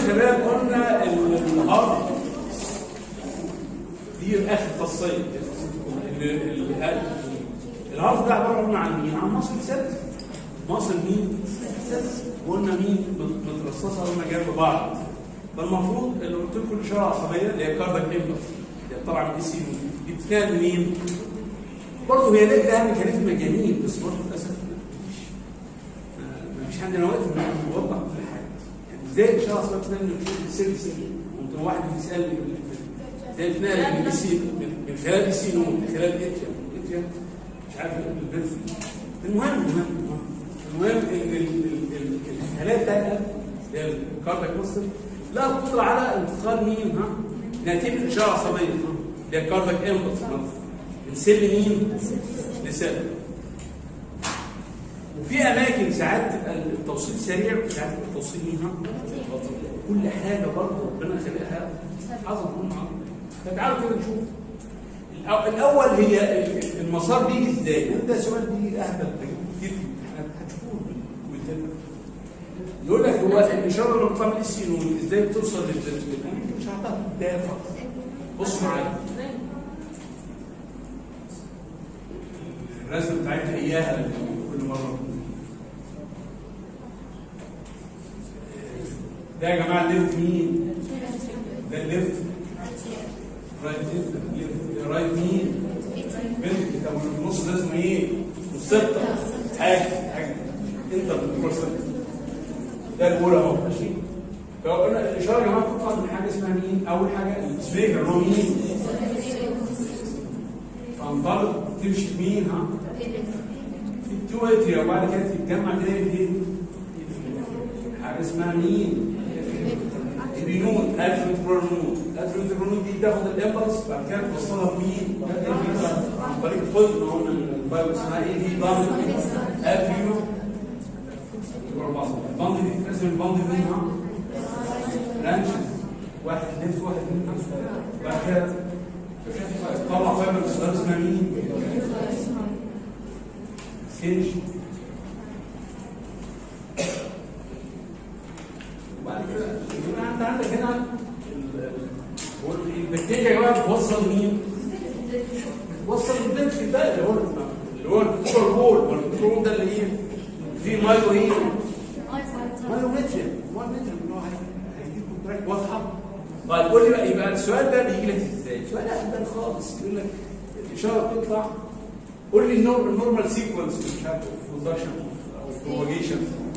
شباب قلنا ال- الهارد دي اخر خاصيه ال- ال- الهارد ده عباره عن مين؟ عن مصل سادس مصل مين؟ سادس قلنا مين مت- مترصصه هما جنب بعض فالمفروض اللي قلت لكم الاشاره العصبيه اللي هي كاردك امبلس اللي هي طبعا دي سي دي بتتكلم منين؟ برضه هي لها ميكانيزم جميل بس برضه للاسف ما فيش عندنا وقت ان نوضح كل حاجه يعني ازاي الاشاره العصبيه بتتنقل من السيل سيل ممكن واحد يسالني ازاي بتتنقل من بي سي من- من خلال بي سي نون من خلال اتيا اتيا مش عارف الفيرس المهم المهم المهم المهم ان ال- ال- ال- الخلايا التانيه اللي هي الكاردياك مصر لها القدره على انتقال مين ها؟ نتيجه الاشاره العصبيه ها؟ اللي هي الكاردياك امبلس من سيل مين؟ لسيل وفي اماكن ساعات تبقى التوصيل سريع وساعات تبقى التوصيل مين ها؟ بطيء. كل حاجه برضه ربنا خلقها عظم هم عظم فتعالوا كده نشوف الأو- الاول هي ال- المسار بيجي ازاي؟ ده سؤال بيجي اهبل كتير في الامتحانات هتشوفوه بالتالي. يقول لك هو الاشاره لما بتطلع من السينون ازاي بتوصل للزلزال؟ مش هعطيها ده فقط بص معايا الرسمه بتاعتها اياها كل مره ده يا جماعه الليفت مين؟ ده الليفت رايت ليفت رايت مين؟ بنت طب واللي في النص ده اسمه ايه؟ السبتة حاجه حاجه انت بروسس ده الاولى اهو ماشي فقلنا الاشاره يا جماعه بتطلع من حاجه اسمها مين؟ اول حاجه السبيكر هو مين؟ فانطلق تمشي في مين ها؟ في التو اتريا وبعد كده تتجمع تاني في حاجه اسمها مين؟ البينون الفنترونون الفنترونون دي تاخد الامبلس بعد كده توصلها بمين؟ عن طريق القطب ما قلنا من البايو اسمها ايه دي باند الفيو الباند دي تتقسم الباند مين ها؟ برانشز واحد ليفت واحد من بعد كده طلع فايبر الصغير اسمها مين؟ سكينج وبعد كده يبقى انت عندك هنا ال- ال- البكتيريا يا جماعه بتوصل مين؟ بتوصل البنت ده اللي هو اللي هو الكترول بول والكترول ده اللي ايه؟ فيه مايو ايه؟ مايومتريا مايومتريا اللي هو هي- هيديك كونتراكت واضحه طيب قول لي بقى يبقى السؤال ده بيجي لك ازاي؟ سؤال اهبل خالص يقول لك الاشاره بتطلع قول لي النور- النورمال سيكونس مش عارف برودكشن او بروباجيشن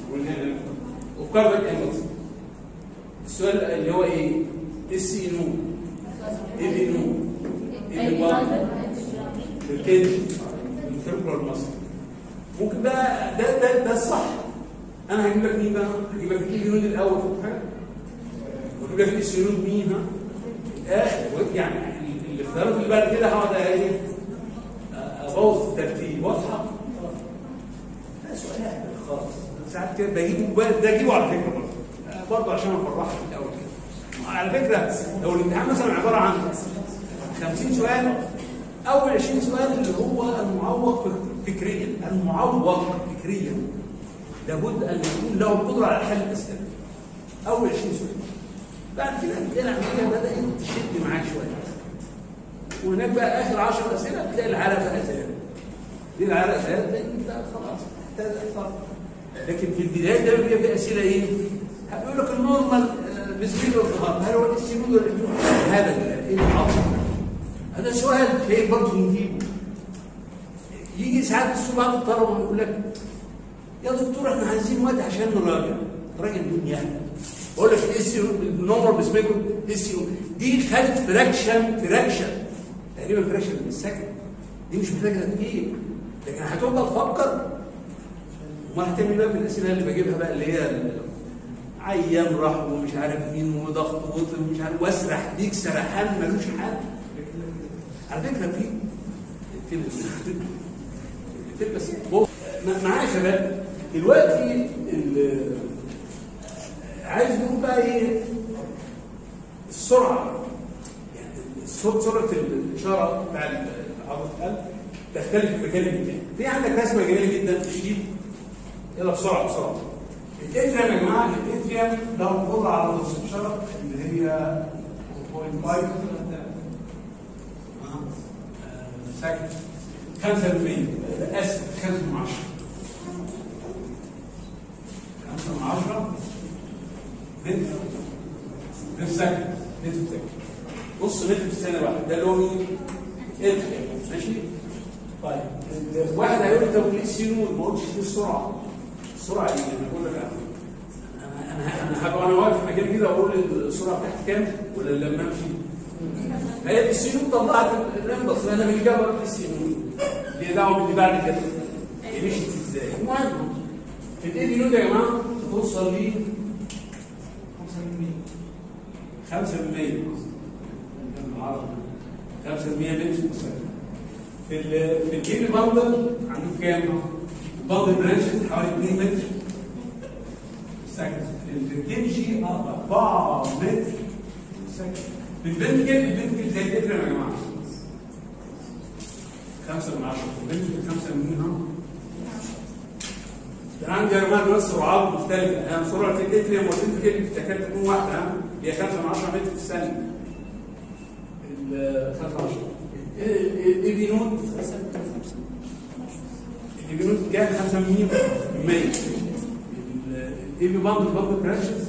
اوف كاربك انجلز السؤال اللي هو ايه؟ اس نو ايه في نو؟ ايه في وان؟ التنشن الفيبرال ماسل ممكن بقى ده ده ده الصح انا هجيب لك مين بقى؟ هجيب لك الاي نود الاول في حاجه واجيب لك الاس نود مين ها؟ الاخر يعني الاختيارات اللي بعد كده هقعد ايه؟ ابوظ الترتيب واضحه؟ ده سؤال اهبل خالص ساعات كده بجيبه ده اجيبه على فكره برضه آه، برضه عشان افرحك في الاول كده على فكره لو الامتحان مثلا عباره عن 50 سؤال اول 20 سؤال اللي هو المعوق فكريا المعوق فكريا لابد ان يكون له القدره على حل الاسئله اول 20 سؤال بعد كده بتلاقي العمليه بدات تشد معاك شويه وهناك بقى اخر 10 اسئله بتلاقي العرق بقى زاد دي العرق زاد لان انت خلاص محتاج اكثر لكن في البدايه ده بيبقى في اسئله ايه؟ هيقول لك النورمال بسبيل الظهر هل هو السيلود ولا الجنود؟ هذا ايه اللي حاصل؟ هذا سؤال تلاقيه برضه نجيبه يجي ساعات السؤال بعض الطلبه يقول لك يا دكتور احنا عايزين وقت عشان نراجع راجع مين يعني؟ بقول لك الاس النمر باسمكم اس دي خدت فراكشن فراكشن تقريبا فراكشن من السكن دي مش محتاجه تفكير لكن هتفضل تفكر وما هتعمل بقى في الاسئله اللي بجيبها بقى اللي هي ال- عيان راح ومش عارف مين وضغط وطن ومش عارف واسرح ديك سرحان ملوش حل على فكره في في في بس بص، مع- معايا يا شباب دلوقتي ال- عايز نقول بقى ايه السرعه يعني السر- سرعه الاشاره بتاع عضله القلب تختلف من مكان لمكان في عندك رسمه جميله جدا في الشيت يلا بسرعه بسرعه الاتريم يا جماعه الاتريم كام؟ لو نقول على الشرط اللي هي 0.5 سكند 5% اسف 5 من 10 5 من 10 متر في سكند متر في سكند نص متر في الثانية واحدة ده اللي هو مين؟ انت ماشي؟ طيب واحد هيقول لي طب ليه السينون ما قلتش ليه السرعة؟ السرعة ايه؟ انا بقول لك انا انا انا هبقى انا واقف في مكان كده واقول السرعة بتاعتي كام ولا لما امشي؟ هي السينون طلعت الانبس انا مش جاي بقول السينون ليه دعوه باللي بعد كده هي مشيت ازاي المهم في الاي دي نود يا جماعه توصل ل 5% 5% متر في ال في الجيم باندل عندكم كام؟ الباندل برانشز حوالي 2 متر سكند الكنجي 4 متر سكند البنتكل البنتكل زي الافرم يا جماعه خمسة من عشرة البنتكل خمسة من مين ها؟ عندي يا جماعه دلوقتي سرعات مختلفة يعني سرعة الاتريوم والبنتكل تكاد تكون واحدة ها؟ هي 5 من 10 متر في الثانية ال 5 من 10 الاي بي نوت الاي بي نوت كام 5 من 100 الاي بي باند باند برانشز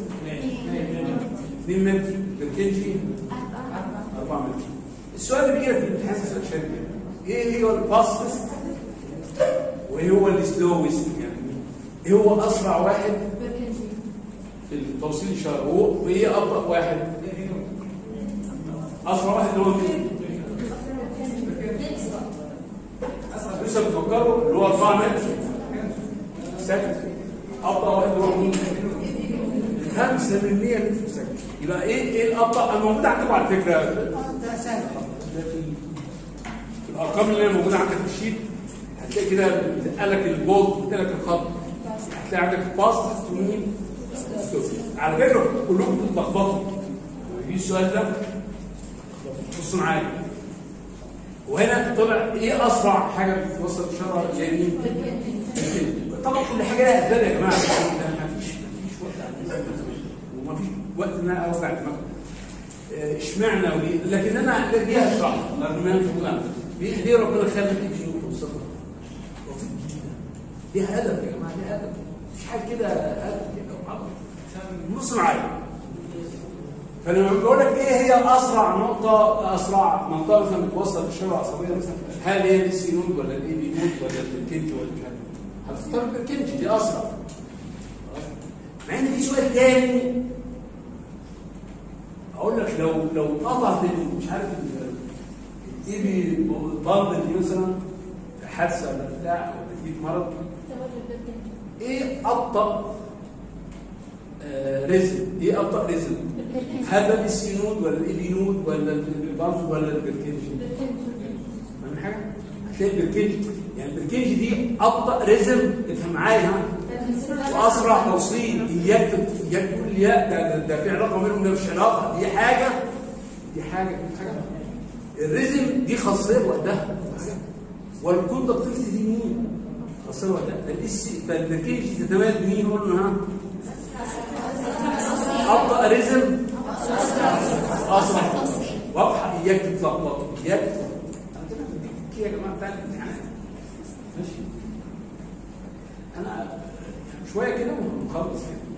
2 متر بالكنجي 4 متر السؤال اللي بيجي لك في الامتحان سؤال شبيه ايه هو الفاستست وايه هو السلوست يعني ايه هو اسرع واحد في التوصيل الاشاره هو وايه ابطا واحد اسرع واحد اللي هو مين لسه بتفكروا اللي هو 4 متر سكند ابطا واحد اللي هو مين 5 من 100 متر في الثانيه يبقى ايه ايه الابطا الموجود عندكم على فكره ده سهل في الارقام اللي هي موجوده عندك في الشيت هتلاقي كده بتقلك البولد بتقلك الخط هتلاقي عندك باست مين على فكره كلكم بتتلخبطوا في السؤال ده بصوا معايا وهنا طلع ايه اسرع حاجه بتوصل الشرع اليمين طبعا كل حاجه لها اسباب يا جماعه ما فيش ما فيش وقت وما فيش وقت ان انا اوسع دماغي اشمعنى وليه لكن انا ليها شرح لان ما مش ليه ربنا خلى دي في توصل ليها هدف يا جماعه ليها هدف مفيش حاجه كده هدف كده بص معايا فلما بقول لك ايه هي اسرع نقطه اسرع منطقه مثلا بتوصل للشبكه العصبيه مثلا هل هي السي نود ولا الاي بي نود ولا الكنج ولا مش عارف هتختار الكنج دي اسرع مع ان في سؤال تاني اقول لك لو لو قطعت مش عارف الاي بي ضرب دي مثلا في حادثه ولا بتاع او نتيجه مرض ايه ابطا آه رزم ايه ابطا رزم هل ده السينود ولا الاي نود ولا البارف ولا البركنج فاهم حاجه هتلاقي البركنج يعني البركنج دي ابطا رزم افهم معايا ها واسرع توصيل اياك اياك تقول لي لا ده, ده في علاقه بينهم ده مش علاقه دي حاجه دي حاجه دي حاجه الريزم دي خاصيه لوحدها والكوندكتيفيتي دي مين؟ خاصيه لوحدها فالاس فالبركنج تتميز بمين قلنا ها؟ ابطا ريزم اسرع واضحه اياك تتلخبط اياك تتلخبط يا جماعه بتاع الامتحانات ماشي انا شويه كده ونخلص كده